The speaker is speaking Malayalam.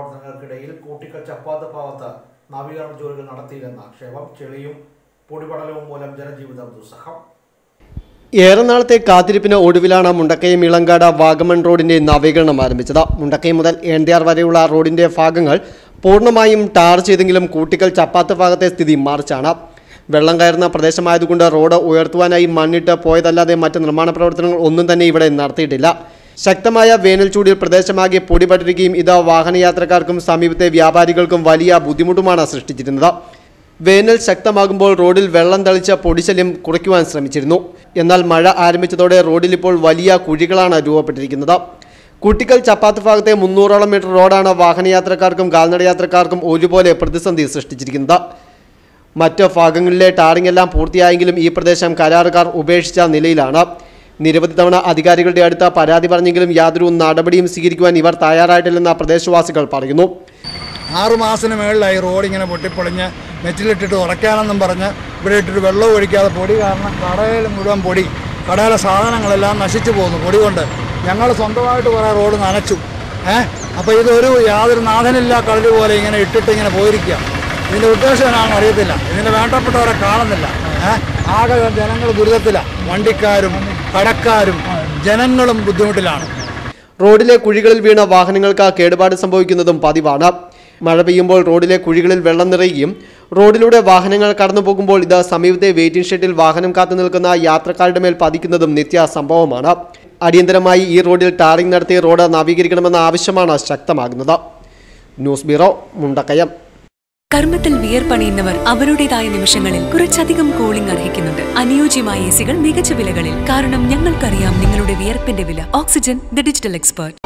പ്രവർത്തനങ്ങൾക്കിടയിൽ കൂട്ടിക്കൽ ചപ്പാത്ത് ഭാഗത്ത് നവീകരണ ജോലികൾ നടത്തിയില്ലെന്ന ആക്ഷേപം ചെളിയും പൊടിപടലവും മൂലം ജനജീവിതം ദുസ്സഹം ഏറെ നാളത്തെ കാത്തിരിപ്പിന് ഒടുവിലാണ് മുണ്ടക്കയം ഇളങ്കാട് വാഗമൺ റോഡിന്റെ നവീകരണം ആരംഭിച്ചത് മുണ്ടക്കയം മുതൽ എൻഡിആർ വരെയുള്ള റോഡിന്റെ ഭാഗങ്ങൾ പൂർണ്ണമായും ടാർ ചെയ്തെങ്കിലും കൂട്ടിക്കൽ ചപ്പാത്ത് ഭാഗത്തെ സ്ഥിതി മാർച്ചാണ് വെള്ളം കയറുന്ന പ്രദേശമായതുകൊണ്ട് റോഡ് ഉയർത്തുവാനായി മണ്ണിട്ട് പോയതല്ലാതെ മറ്റ് നിർമ്മാണ പ്രവർത്തനങ്ങൾ ഒന്നും തന്നെ ഇവിടെ നടത്തിയിട്ടില്ല ശക്തമായ വേനൽ ചൂടിൽ പ്രദേശമാകെ പൊടിപടരുകയും ഇത് വാഹനയാത്രക്കാർക്കും സമീപത്തെ വ്യാപാരികൾക്കും വലിയ ബുദ്ധിമുട്ടുമാണ് സൃഷ്ടിച്ചിരുന്നത് വേനൽ ശക്തമാകുമ്പോൾ റോഡിൽ വെള്ളം തളിച്ച പൊടിശല്യം കുറയ്ക്കുവാൻ ശ്രമിച്ചിരുന്നു എന്നാൽ മഴ ആരംഭിച്ചതോടെ റോഡിൽ ഇപ്പോൾ വലിയ കുഴികളാണ് രൂപപ്പെട്ടിരിക്കുന്നത് കുട്ടിക്കൽ ചപ്പാത്ത് ഭാഗത്തെ മുന്നൂറോളം മീറ്റർ റോഡാണ് വാഹനയാത്രക്കാർക്കും കാൽനടയാത്രക്കാർക്കും ഒരുപോലെ പ്രതിസന്ധി സൃഷ്ടിച്ചിരിക്കുന്നത് മറ്റ് ഭാഗങ്ങളിലെ ടാറിംഗ് എല്ലാം പൂർത്തിയായെങ്കിലും ഈ പ്രദേശം കരാറുകാർ ഉപേക്ഷിച്ച നിലയിലാണ് നിരവധി തവണ അധികാരികളുടെ അടുത്ത് പരാതി പറഞ്ഞെങ്കിലും യാതൊരു നടപടിയും സ്വീകരിക്കുവാൻ ഇവർ തയ്യാറായിട്ടില്ലെന്ന് പ്രദേശവാസികൾ പറയുന്നു ആറു മാസത്തിന് മേളിലായി റോഡ് ഇങ്ങനെ പൊട്ടിപ്പൊളിഞ്ഞ് നെറ്റിലിട്ടിട്ട് ഉറക്കാനെന്നും പറഞ്ഞ് ഇവിടെ ഇട്ടിട്ട് വെള്ളം ഒഴിക്കാതെ പൊടി കാരണം കടയിൽ മുഴുവൻ പൊടി കടയിലെ സാധനങ്ങളെല്ലാം നശിച്ചു പോകുന്നു പൊടി കൊണ്ട് ഞങ്ങൾ സ്വന്തമായിട്ട് കുറേ റോഡ് നനച്ചു ഏ അപ്പോൾ ഇതൊരു യാതൊരു നാഥനില്ല കളരി പോലെ ഇങ്ങനെ ഇട്ടിട്ട് ഇങ്ങനെ പോയിരിക്കുക ഇതിൻ്റെ ഉദ്ദേശം എന്നാണെന്ന് അറിയത്തില്ല ഇതിൻ്റെ വേണ്ടപ്പെട്ടവരെ കാണുന്നില്ല ഏ ആകെ ജനങ്ങൾ ദുരിതത്തിലാണ് വണ്ടിക്കാരും കടക്കാരും ജനങ്ങളും ബുദ്ധിമുട്ടിലാണ് റോഡിലെ കുഴികളിൽ വീണ വാഹനങ്ങൾക്ക് കേടുപാട് സംഭവിക്കുന്നതും പതിവാണ് മഴ പെയ്യുമ്പോൾ റോഡിലെ കുഴികളിൽ വെള്ളം നിറയുകയും റോഡിലൂടെ വാഹനങ്ങൾ കടന്നു പോകുമ്പോൾ ഇത് സമീപത്തെ വെയിറ്റിംഗ് ഷെഡിൽ വാഹനം കാത്തു നിൽക്കുന്ന യാത്രക്കാരുടെ മേൽ പതിക്കുന്നതും നിത്യ സംഭവമാണ് അടിയന്തരമായി ഈ റോഡിൽ ടാറിംഗ് നടത്തി റോഡ് നവീകരിക്കണമെന്ന ആവശ്യമാണ് ശക്തമാകുന്നത് ന്യൂസ് ബ്യൂറോ മുണ്ടക്കയം കർമ്മത്തിൽ വിയർപ്പണിയുന്നവർ അവരുടേതായ നിമിഷങ്ങളിൽ കുറച്ചധികം കൂളിംഗ് അർഹിക്കുന്നുണ്ട് അനുയോജ്യമായ എസികൾ മികച്ച വിലകളിൽ കാരണം ഞങ്ങൾക്കറിയാം നിങ്ങളുടെ വിയർപ്പിന്റെ വില ഓക്സിജൻ ദ ഡിജിറ്റൽ എക്സ്പേർട്ട്